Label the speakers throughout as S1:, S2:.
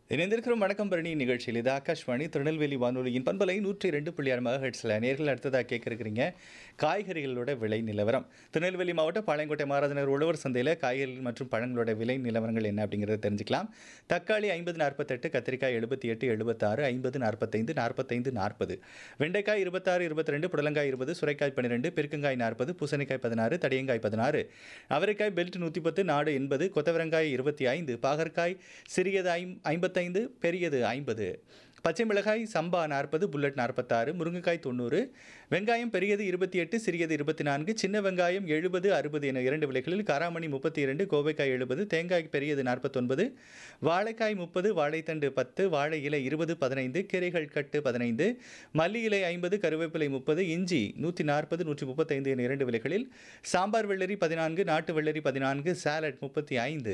S1: இணைந்திருக்கிறோம் வணக்கம் பரணி நிகழ்ச்சியில் இது ஆகாஷ்வாணி திருநெல்வேலி வானொலியின் பண்பலை நூற்றி ரெண்டு புள்ளி ஆறு மகஹெட்ஸில் நேர்கள் அடுத்ததாக கேட்க இருக்கிறீங்க காய்கறிகளோட விலை நிலவரம் திருநெல்வேலி மாவட்டம் பாளையங்கோட்டை மகாராஜநகர் உழவர் சந்தையில் காய்கறிகள் மற்றும் பழங்களோட விலை நிலவரங்கள் என்ன அப்படிங்கிறத தெரிஞ்சுக்கலாம் தக்காளி ஐம்பது நாற்பத்தெட்டு கத்திரிக்காய் எழுபத்தி எட்டு எழுபத்தாறு ஐம்பது நாற்பத்தைந்து நாற்பத்தைந்து நாற்பது வெண்டைக்காய் இருபத்தாறு இருபத்தி ரெண்டு புடலங்காய் இருபது சுரைக்காய் பன்னிரெண்டு பெருக்கங்காய் நாற்பது பூசணிக்காய் பதினாறு தடியங்காய் பதினாறு அவரைக்காய் பெல்ட் நூற்றி பத்து நாடு எண்பது கொத்தவரங்காய் இருபத்தி ஐந்து பாகற்காய் சிறியது ஐம் ஐம்பத்தைந்து பெரியது ஐம்பது பச்சை மிளகாய் சம்பா நாற்பது புல்லட் நாற்பத்தாறு முருங்கைக்காய் தொண்ணூறு வெங்காயம் பெரியது இருபத்தி எட்டு சிறியது இருபத்தி நான்கு சின்ன வெங்காயம் எழுபது அறுபது என இரண்டு விலைகளில் காராமணி முப்பத்தி இரண்டு கோவைக்காய் எழுபது தேங்காய் பெரியது நாற்பத்தொன்பது வாழைக்காய் முப்பது வாழைத்தண்டு பத்து வாழை இலை இருபது பதினைந்து கீரைகள் கட்டு பதினைந்து மல்லி இலை ஐம்பது கருவேப்பிலை முப்பது இஞ்சி நூற்றி நாற்பது நூற்றி முப்பத்தைந்து என இரண்டு விலைகளில் சாம்பார் வெள்ளரி பதினான்கு நாட்டு வெள்ளரி பதினான்கு சாலட் முப்பத்தி ஐந்து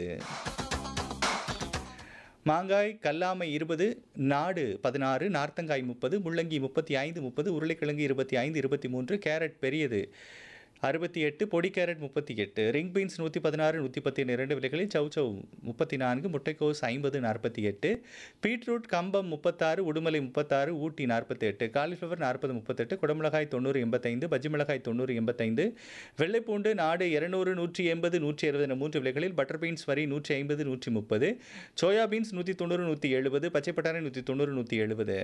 S1: மாங்காய் கல்லாமை இருபது நாடு பதினாறு நார்த்தங்காய் முப்பது முள்ளங்கி முப்பத்தி ஐந்து முப்பது உருளைக்கிழங்கு இருபத்தி ஐந்து இருபத்தி மூன்று கேரட் பெரியது அறுபத்தி எட்டு பொடி கேரட் முப்பத்தி எட்டு ரிங் பீன்ஸ் நூற்றி பதினாறு நூற்றி பத்து இரண்டு விலைகளில் சௌச்சௌ முப்பத்தி நான்கு முட்டைக்கோஸ் ஐம்பது நாற்பத்தி எட்டு பீட்ரூட் கம்பம் முப்பத்தாறு உடுமலை முப்பத்தாறு ஊட்டி நாற்பத்தி எட்டு காலிஃப்ளவர் நாற்பது முப்பத்தெட்டு குடமிளகாய் தொண்ணூறு எண்பத்தைந்து பஜ்ஜி மிளகாய் தொண்ணூறு எண்பத்தைந்து வெள்ளைப்பூண்டு நாடு இருநூறு நூற்றி எண்பது நூற்றி அறுபது என மூன்று விலைகளில் பட்டர் பீன்ஸ் வரி நூற்றி ஐம்பது நூற்றி முப்பது சோயா பீன்ஸ் நூற்றி தொண்ணூறு நூற்றி எழுபது பச்சை பட்டாணி நூற்றி தொண்ணூறு நூற்றி எழுபது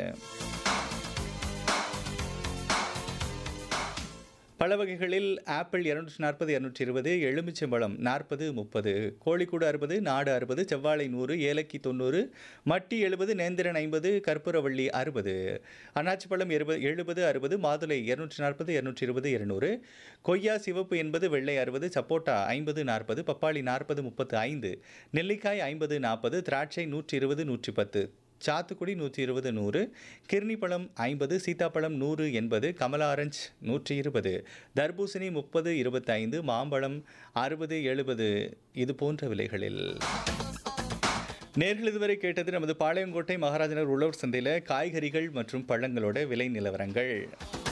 S1: பழ வகைகளில் ஆப்பிள் இரநூற்றி நாற்பது இரநூற்றி இருபது எலுமிச்சம்பழம் நாற்பது முப்பது கோழிக்கூடு அறுபது நாடு அறுபது செவ்வாழை நூறு ஏலக்கி தொண்ணூறு மட்டி எழுபது நேந்திரன் ஐம்பது கற்பூரவள்ளி அறுபது அன்னாச்சிப்பழம் எழுபது எழுபது அறுபது மாதுளை இரநூற்றி நாற்பது இரநூற்றி இருபது இருநூறு கொய்யா சிவப்பு எண்பது வெள்ளை அறுபது சப்போட்டா ஐம்பது நாற்பது பப்பாளி நாற்பது முப்பத்து ஐந்து நெல்லிக்காய் ஐம்பது நாற்பது திராட்சை நூற்றி இருபது நூற்றி பத்து சாத்துக்குடி நூற்றி இருபது நூறு கிர்னி பழம் ஐம்பது சீத்தாப்பழம் நூறு எண்பது கமலா ஆரஞ்ச் நூற்றி இருபது தர்பூசணி முப்பது இருபத்தைந்து மாம்பழம் அறுபது எழுபது இது போன்ற விலைகளில் நேர்கள் இதுவரை கேட்டது நமது பாளையங்கோட்டை மகாராஜனர் உழவர் சந்தையில் காய்கறிகள் மற்றும் பழங்களோட விலை நிலவரங்கள்